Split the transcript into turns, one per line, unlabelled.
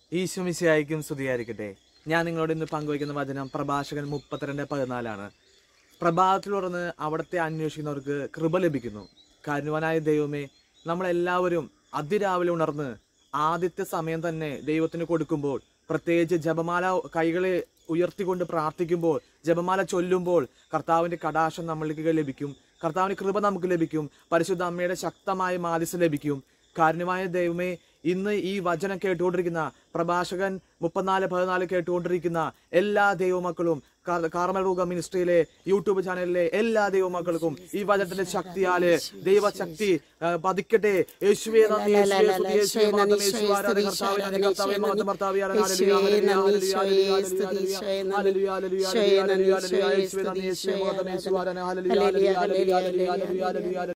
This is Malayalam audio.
ഈശ്വമിശയായിരിക്കും സ്തുതിയായിരിക്കട്ടെ ഞാൻ നിങ്ങളോട് ഇന്ന് പങ്കുവയ്ക്കുന്ന വചനം പ്രഭാഷകൻ മുപ്പത്തിരണ്ട് പതിനാലാണ് പ്രഭാതത്തിൽ ഉറന്ന് അവിടത്തെ അന്വേഷിക്കുന്നവർക്ക് കൃപ ലഭിക്കുന്നു കാരുണ്യവാനായ ദൈവമേ നമ്മളെല്ലാവരും അതിരാവിലെ ഉണർന്ന് ആദ്യത്തെ സമയം തന്നെ ദൈവത്തിന് കൊടുക്കുമ്പോൾ പ്രത്യേകിച്ച് ജപമാല കൈകളെ ഉയർത്തിക്കൊണ്ട് പ്രാർത്ഥിക്കുമ്പോൾ ജപമാല ചൊല്ലുമ്പോൾ കർത്താവിൻ്റെ കടാശം നമ്മൾക്ക് ലഭിക്കും കർത്താവിൻ്റെ കൃപ നമുക്ക് ലഭിക്കും പരിശുദ്ധ അമ്മയുടെ ശക്തമായ മാതിസ് ലഭിക്കും കാരുണ്യമായ ദൈവമേ ഇന്ന് ഈ വചനം കേട്ടുകൊണ്ടിരിക്കുന്ന പ്രഭാഷകൻ മുപ്പത്തിനാല് പതിനാല് കേട്ടുകൊണ്ടിരിക്കുന്ന എല്ലാ ദൈവമക്കളും കാർ- കാർമൽ റൂഗ മിനിസ്ട്രിയിലെ യൂട്യൂബ് ചാനലിലെ എല്ലാ ദൈവമക്കൾക്കും ഈ വചനത്തിന്റെ ശക്തിയാല് ദൈവശക്തി ആ, പതിക്കട്ടെ യേശുവേ നന്ദി, യേശുവേ സ്തുതി, യേശുവേ മഹത്വം, യേശുവേ ആരാധന, കർത്താവേ നന്ദി, കർത്താവേ മഹത്വം, കർത്താവേ ആരാധന, ഹല്ലേലൂയ, ഹല്ലേലൂയ, ഹല്ലേലൂയ, ഹല്ലേലൂയ, ഹല്ലേലൂയ, ഹല്ലേലൂയ, ഹല്ലേലൂയ, ഹല്ലേലൂയ, ഹല്ലേലൂയ, യേശുവേ നന്ദി, യേശുവേ മഹത്വം, യേശുവേ ആരാധന, ഹല്ലേലൂയ, ഹല്ലേലൂയ, ഹല്ലേലൂയ, ഹല്ലേലൂയ, ഹല്ലേലൂയ, ഹല്ലേലൂയ,